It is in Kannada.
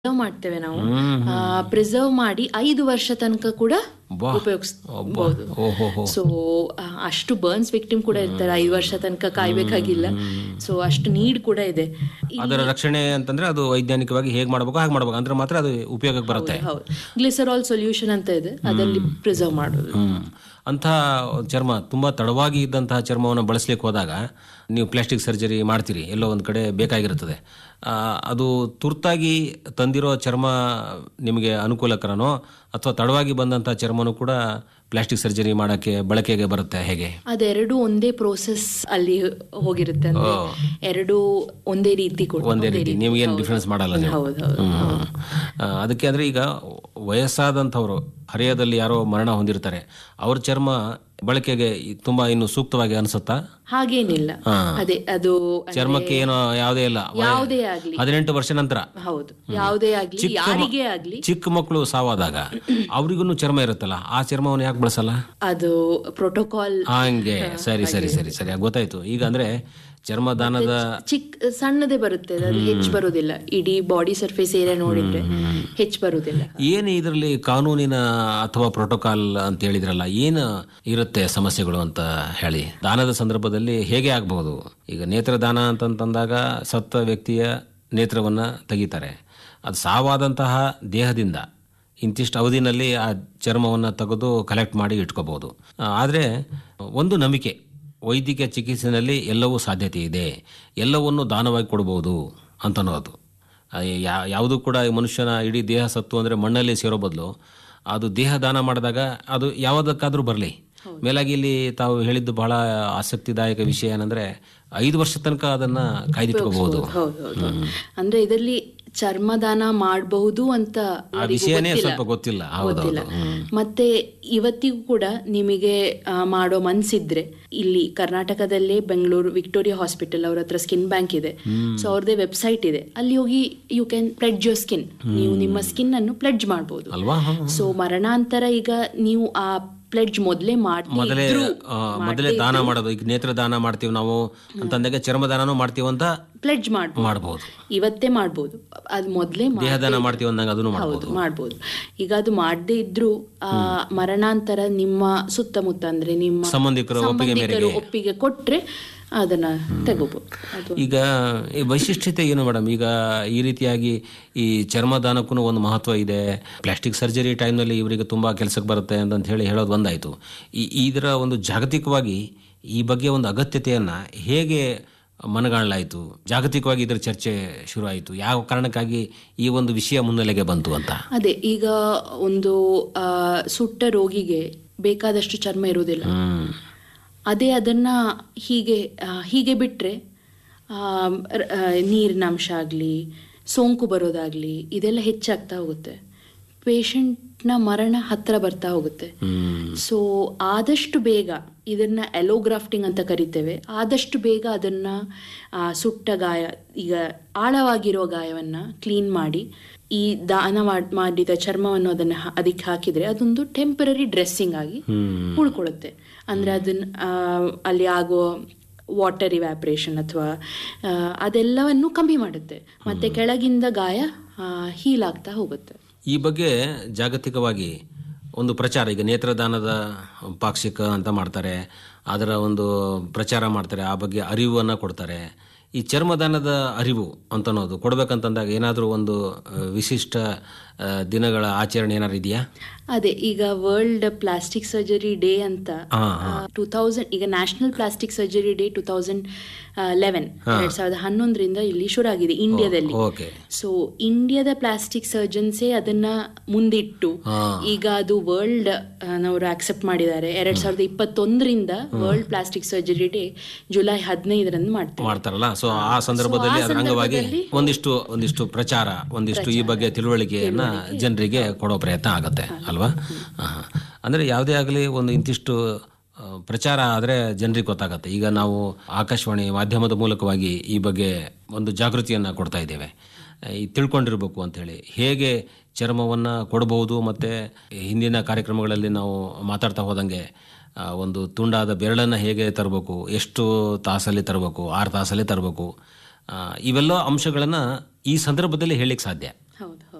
ಪ್ರಿಸರ್ವ್ ಮಾಡ್ತೇವೆ ನಾವು ಪ್ರಿಸರ್ವ್ ಮಾಡಿ ಐದು ವರ್ಷ ತನಕ ಕೂಡ ಬಾ. ಉಪಯೋಗಿಸಬಹುದು ಓಹೋ ಸೊ ಅಷ್ಟು ಬರ್ನ್ಸ್ ವಿಕ್ಟಿಮ್ ಕೂಡ ಇರ್ತಾರೆ ಐದು ವರ್ಷ ತನಕ ಕಾಯ್ಬೇಕಾಗಿಲ್ಲ ಸೊ ಅಷ್ಟು ನೀಡ್ ಕೂಡ ಇದೆ ಅದರ ರಕ್ಷಣೆ ಅಂತಂದ್ರೆ ಅದು ವೈಜ್ಞಾನಿಕವಾಗಿ ಹೇಗೆ ಮಾಡ್ಬೇಕು ಹಾಗೆ ಮಾಡ್ಬೇಕು ಅಂದ್ರೆ ಮಾತ್ರ ಅದು ಉಪಯೋಗಕ್ಕೆ ಬರುತ್ತೆ ಹೌದು ಗ್ಲಿಸರಾಲ್ ಸೊಲ್ಯೂಷನ್ ಅಂತ ಇದೆ ಅದರಲ್ಲಿ ಪ್ರಿಸರ್ವ್ ಮಾಡೋದು ಹ್ಮ್ ಅಂಥ ಚರ್ಮ ತುಂಬಾ ತಡವಾಗಿ ಇದ್ದಂತಹ ಚರ್ಮವನ್ನು ಬಳಸ್ಲಿಕ್ಕೆ ಹೋದಾಗ ನೀವು ಪ್ಲಾಸ್ಟಿಕ್ ಸರ್ಜರಿ ಮಾಡ್ತೀರಿ ಎಲ್ಲೋ ಒಂದು ಕಡೆ ಬೇಕಾಗಿರುತ್ತದೆ ಆ, ಅದು ತುರ್ತಾಗಿ ತಂದಿರೋ ಚರ್ಮ ನಿಮಗೆ ಅನುಕೂಲಕರನೋ ಅಥವಾ ತಡವಾಗಿ ಬಂದಂಥ ಚರ್ಮನೂ ಕೂಡ ಪ್ಲಾಸ್ಟಿಕ್ ಸರ್ಜರಿ ಮಾಡೋಕ್ಕೆ ಬಳಕೆಗೆ ಬರುತ್ತೆ ಹೇಗೆ ಅದೆರಡು ಒಂದೇ ಪ್ರೋಸೆಸ್ ಅಲ್ಲಿ ಹೋಗಿರುತ್ತೆ ಅಂದ್ರೆ ಎರಡು ಒಂದೇ ರೀತಿ ಕೂಡ ಒಂದೇ ರೀತಿ ನೀವೇನು ಡಿಫ್ರೆನ್ಸ್ ಮಾಡಲ್ಲ ನೀವು ಹೌದು ಹೌದು ಹ್ಮ್. ಆ, ಅದಕ್ಕೆ ಅಂದ್ರೆ ಈಗ ವಯಸ್ಸಾದಂಥವ್ರು ಹರೆಯದಲ್ಲಿ ಯಾರೋ ಮರಣ ಹೊಂದಿರ್ತಾರೆ ಅವ್ರ ಚರ್ಮ ಬಳಕೆಗೆ ಈ ತುಂಬಾ ಇನ್ನು ಸೂಕ್ತವಾಗಿ ಅನ್ಸುತ್ತಾ ಹಾಗೇನಿಲ್ಲ ಅದೇ ಅದು ಚರ್ಮಕ್ಕೆ ಏನೋ ಯಾವುದೇ ಇಲ್ಲ ವಯ- ಯಾವುದೇ ಆಗ್ಲಿ ಹದಿನೆಂಟು ವರ್ಷ ನಂತರ ಹೌದು ಯಾವುದೇ ಆಗ್ಲಿ ಯಾರಿಗೇ ಆಗ್ಲಿ ಚಿಕ್ಕ ಮಕ್ಕಳು ಸಾವಾದಾಗ ಅವ್ರಿಗೂ ಚರ್ಮ ಇರುತ್ತಲ್ಲ ಆ ಚರ್ಮವನ್ನು ಯಾಕೆ ಬಳಸಲ್ಲ ಅದು ಪ್ರೋಟೋಕಾಲ್ ಹಂಗೆ ಸರಿ ಸರಿ ಸರಿ ಸರಿ ಗೊತ್ತಾಯ್ತು ಈಗ ಅಂದ್ರೆ ಚರ್ಮ ದಾನದ ಚಿಕ್ಕ ಸಣ್ಣದೇ ಬರುತ್ತೆ ಅದು ಹೆಚ್ಚು ಬರುದಿಲ್ಲ ಇಡೀ ಬಾಡಿ ಸರ್ಫೇಸ್ ಏರಿಯಾ ನೋಡಿದ್ರೆ ಹೆಚ್ಚು ಬರುದಿಲ್ಲ ಏನು ಇದರಲ್ಲಿ ಕಾನೂನಿನ ಅಥವಾ ಪ್ರೋಟೋಕಾಲ್ ಅಂತ ಹೇಳಿದ್ರಲ್ಲ ಏನು ಇರುತ್ತೆ ಸಮಸ್ಯೆಗಳು ಅಂತ ಹೇಳಿ ದಾನದ ಸಂದರ್ಭದಲ್ಲಿ ಹೇಗೆ ಆಗಬಹುದು ಈಗ ನೇತ್ರದಾನ ಅಂತಂತಂದಾಗ ಸತ್ತ ವ್ಯಕ್ತಿಯ ನೇತ್ರವನ್ನು ತೆಗಿತಾರೆ ಅದು ಸಾವಾದಂತಹ ದೇಹದಿಂದ ಇಂತಿಷ್ಟು ಅವಧಿನಲ್ಲಿ ಆ ಚರ್ಮವನ್ನು ತೆಗೆದು ಕಲೆಕ್ಟ್ ಮಾಡಿ ಇಟ್ಕೋಬಹುದು ಆದರೆ ಒಂದು ನಂಬಿಕೆ ವೈದ್ಯಕೀಯ ಚಿಕಿತ್ಸೆಯಲ್ಲಿ ಎಲ್ಲವೂ ಸಾಧ್ಯತೆ ಇದೆ ಎಲ್ಲವನ್ನು ದಾನವಾಗಿ ಕೊಡ್ಬೋದು ಅಂತನ್ನೋದು ಯಾ- ಯಾವುದು ಕೂಡ ಈ ಮನುಷ್ಯನ ಇಡೀ ದೇಹ ಸತ್ತು ಅಂದರೆ ಮಣ್ಣಲ್ಲಿ ಸೇರೋ ಬದಲು ಅದು ದೇಹ ದಾನ ಮಾಡಿದಾಗ ಅದು ಯಾವುದಕ್ಕಾದ್ರೂ ಬರಲಿ ಮೇಲಾಗಿ ಇಲ್ಲಿ ತಾವು ಹೇಳಿದ್ದು ಬಹಳ ಆಸಕ್ತಿದಾಯಕ ವಿಷಯ ಏನಂದ್ರೆ ಐದು ವರ್ಷ ತನಕ ಅದನ್ನ ಕಾಯ್ದಿಟ್ಕೋಬಹುದು ಹೌದು ಹೌದು ಅಂದ್ರೆ ಇದರಲ್ಲಿ ಚರ್ಮದಾನ ಮಾಡಬಹುದು ಅಂತ ಆ ವಿಷಯನೇ ಸ್ವಲ್ಪ ಗೊತ್ತಿಲ್ಲ ಹೌದು ಗೊತ್ತಿಲ್ಲ ಮತ್ತೆ ಇವತ್ತಿಗೂ ಕೂಡ ನಿಮಗೆ ಆ, ಮಾಡೋ ಮನ್ಸಿದ್ರೆ ಇಲ್ಲಿ ಕರ್ನಾಟಕದಲ್ಲೇ ಬೆಂಗಳೂರು ವಿಕ್ಟೋರಿಯಾ ಹಾಸ್ಪಿಟಲ್ ಅವ್ರ ಹತ್ರ ಸ್ಕಿನ್ ಬ್ಯಾಂಕ್ ಇದೆ ಸೊ ಅವ್ರದೇ ವೆಬ್ಸೈಟ್ ಇದೆ ಅಲ್ಲಿ ಹೋಗಿ you can pledge your skin ನೀವು ನಿಮ್ಮ ಸ್ಕಿನ್ ಅನ್ನು ಪ್ಲೆಡ್ಜ್ ಮಾಡಬಹುದು ಅಲ್ವಾ ಹ. ಸೊ ಮರಣಾಂತರ ಈಗ ನೀವು ಆ ಪ್ಲೆಡ್ಜ್ ಮೊದಲೇ ಮಾಡಿ ಮೊದಲೇ ಆ, ಮೊದಲೇ ದಾನ ಮಾಡೋದು ಈಗ ನೇತ್ರ ದಾನ ಮಾಡ್ತೀವಿ ನಾವು ಅಂತಂದಾಗ ಚರ್ಮ ದಾನನೂ ಮಾಡ್ತೀವಿ ಅಂತ ಪ್ಲೆಡ್ಜ್ ಮಾಡ್ಬೋದು ಮಾಡಬಹುದು ಇವತ್ತೇ ಮಾಡ್ಬೋದು ಅದು ಮೊದಲೇ ದೇಹ ದಾನ ಮಾಡ್ತೀವಿ ಅಂದಾಗ ಅದನ್ನು ಮಾಡಬಹುದು ಹೌದು ಮಾಡ್ಬೋದು ಈಗ ಅದು ಮಾಡದೇ ಇದ್ರೂ ಆ ಮರಣಾಂತರ ನಿಮ್ಮ ಸುತ್ತಮುತ್ತ ಅಂದ್ರೆ ನಿಮ್ಮ ಸಂಬಂಧಿಕರ ಒಪ್ಪಿಗೆ ಸಂಬಂಧಿಕರು ಒಪ್ಪಿಗೆ ಕೊಟ್ರೆ ಅದನ್ನ ತಗೋಬಹುದು ಅದು ಈಗ ಈ ವೈಶಿಷ್ಟ್ಯತೆ ಏನು ಮೇಡಮ್ ಈಗ ಈ ರೀತಿಯಾಗಿ ಈ ಚರ್ಮದಾನಕ್ಕೂ ಒಂದು ಮಹತ್ವ ಇದೆ ಪ್ಲಾಸ್ಟಿಕ್ ಸರ್ಜರಿ ಟೈಮ್ನಲ್ಲಿ ಇವರಿಗೆ ತುಂಬ ಕೆಲಸಕ್ಕೆ ಬರುತ್ತೆ ಅಂತ ಹೇಳಿ ಹೇಳೋದು ಒಂದಾಯಿತು ಈ ಇದರ ಒಂದು ಜಾಗತಿಕವಾಗಿ ಈ ಬಗ್ಗೆ ಒಂದು ಅಗತ್ಯತೆಯನ್ನು ಹೇಗೆ ಮನಗಾಣಲಾಯಿತು ಜಾಗತಿಕವಾಗಿ ಇದರ ಚರ್ಚೆ ಶುರುವಾಯಿತು ಯಾವ ಕಾರಣಕ್ಕಾಗಿ ಈ ಒಂದು ವಿಷಯ ಮುನ್ನೆಲೆಗೆ ಬಂತು ಅಂತ ಅದೇ ಈಗ ಒಂದು ಆ, ಸುಟ್ಟ ರೋಗಿಗೆ ಬೇಕಾದಷ್ಟು ಚರ್ಮ ಇರುವುದಿಲ್ಲ ಹ್ಮ್ ಅದೇ ಅದನ್ನ ಹೀಗೆ ಆ, ಹೀಗೆ ಬಿಟ್ರೆ ಆ, ರ- ಆ, ನೀರಿನ ಅಂಶ ಆಗಲಿ ಸೋಂಕು ಬರೋದಾಗ್ಲಿ ಇದೆಲ್ಲ ಹೆಚ್ಚಾಗ್ತಾ ಹೋಗುತ್ತೆ ಪೇಷಂಟ್ನ ಮರಣ ಹತ್ರ ಬರ್ತಾ ಹೋಗುತ್ತೆ ಹ್ಮ್ ಸೊ ಆದಷ್ಟು ಬೇಗ ಇದನ್ನ ಎಲೋಗ್ರಾಫ್ಟಿಂಗ್ ಅಂತ ಕರಿತೇವೆ ಆದಷ್ಟು ಬೇಗ ಅದನ್ನ ಆ, ಸುಟ್ಟ ಗಾಯ ಈಗ ಆಳವಾಗಿರೋ ಗಾಯವನ್ನ ಕ್ಲೀನ್ ಮಾಡಿ ಈ ದಾನ ಮಾಡ್- ಮಾಡಿದ ಚರ್ಮವನ್ನು ಅದನ್ನ ಹ- ಅದಕ್ಕೆ ಹಾಕಿದ್ರೆ ಅದೊಂದು ಟೆಂಪರರಿ ಡ್ರೆಸ್ಸಿಂಗ್ ಆಗಿ ಹ್ಮ್ ಉಳ್ಕೊಳ್ಳುತ್ತೆ ಅಂದ್ರೆ ಅದನ್ನ ಆ, ಅಲ್ಲಿ ಆಗೋ ವಾಟರ್ ಇವ್ಯಾಪ್ರೇಷನ್ ಅಥವಾ ಅದೆಲ್ಲವನ್ನು ಕಮ್ಮಿ ಮಾಡುತ್ತೆ ಮತ್ತೆ ಕೆಳಗಿಂದ ಗಾಯ ಹೀಲ್ ಆಗ್ತಾ ಹೋಗುತ್ತೆ ಈ ಬಗ್ಗೆ ಜಾಗತಿಕವಾಗಿ ಒಂದು ಪ್ರಚಾರ ಈಗ ನೇತ್ರದಾನದ ಪಾಕ್ಷಿಕ ಅಂತ ಮಾಡ್ತಾರೆ ಅದರ ಒಂದು ಪ್ರಚಾರ ಮಾಡ್ತಾರೆ ಆ ಬಗ್ಗೆ ಅರಿವನ್ನು ಕೊಡ್ತಾರೆ ಈ ಚರ್ಮದಾನದ ಅರಿವು ಅಂತನ್ನೋದು ಕೊಡ್ಬೇಕಂತಂದಾಗ ಏನಾದರೂ ಒಂದು ಆ, ವಿಶಿಷ್ಟ ಆ, ದಿನಗಳ ಆಚರಣೆ ಏನಾದ್ರು ಇದೆಯಾ ಅದೇ ಈಗ ವರ್ಲ್ಡ್ ಪ್ಲಾಸ್ಟಿಕ್ ಸರ್ಜರಿ ಡೇ ಅಂತ ಹಾ, ಟೂ ತೌಸಂಡ್ ಈಗ national plastic surgery day two thousand eleven ಎರಡ್ ಸಾವಿರದ ಹನ್ನೊಂದರಿಂದ ಇಲ್ಲಿ ಶುರು ಆಗಿದೆ ಇಂಡಿಯಾದಲ್ಲಿ ಓಕೆ ಸೊ ಇಂಡಿಯಾದ ಪ್ಲಾಸ್ಟಿಕ್ ಸರ್ಜನ್ಸೇ ಅದನ್ನ ಮುಂದಿಟ್ಟು ಹಾ. ಈಗ ಅದು ವರ್ಲ್ಡ್ ನವರು ಆಕ್ಸೆಪ್ಟ್ ಮಾಡಿದ್ದಾರೆ ಎರಡ್ ಸಾವಿರದ ಇಪ್ಪತ್ತೊಂದರಿಂದ world plastic surgery day July ಹದಿನೈದರಂದು ಮಾಡ್ತಾರೆ ಮಾಡ್ತಾರಲ್ಲ ಸೊ ಆ ಸಂದರ್ಭದಲ್ಲಿ ಅದರ ಅಂಗವಾಗಿ ಒಂದಿಷ್ಟು ಒಂದಿಷ್ಟು ಪ್ರಚಾರ ಒಂದಿಷ್ಟು ಈ ಬಗ್ಗೆ ತಿಳುವಳಿಕೆಯನ್ನ ಜನರಿಗೆ ಕೊಡೋ ಪ್ರಯತ್ನ ಆಗತ್ತೆ ಅಲ್ವಾ ಹಾ, ಹಾ. ಅಂದ್ರೆ ಯಾವುದೇ ಆಗಲಿ ಒಂದು ಇಂತಿಷ್ಟು ಆ, ಪ್ರಚಾರ ಆದರೆ ಜನರಿಗೆ ಗೊತ್ತಾಗತ್ತೆ ಈಗ ನಾವು ಆಕಾಶವಾಣಿ ಮಾಧ್ಯಮದ ಮೂಲಕವಾಗಿ ಈ ಬಗ್ಗೆ ಒಂದು ಜಾಗೃತಿಯನ್ನು ಕೊಡ್ತಾ ಇದ್ದೇವೆ ಈ ತಿಳ್ಕೊಂಡಿರ್ಬೇಕು ಅಂತೇಳಿ ಹೇಗೆ ಚರ್ಮವನ್ನು ಕೊಡಬಹುದು ಮತ್ತು ಹಿಂದಿನ ಕಾರ್ಯಕ್ರಮಗಳಲ್ಲಿ ನಾವು ಮಾತಾಡ್ತಾ ಹೋದಂಗೆ ಆ, ಒಂದು ತುಂಡಾದ ಬೆರಳನ್ನು ಹೇಗೆ ತರಬೇಕು ಎಷ್ಟು ತಾಸಲ್ಲಿ ತರಬೇಕು ಆರು ತಾಸಲ್ಲಿ ತರಬೇಕು ಇವೆಲ್ಲ ಅಂಶಗಳನ್ನು ಈ ಸಂದರ್ಭದಲ್ಲಿ ಹೇಳಲಿಕ್ಕೆ ಸಾಧ್ಯ ಹೌದು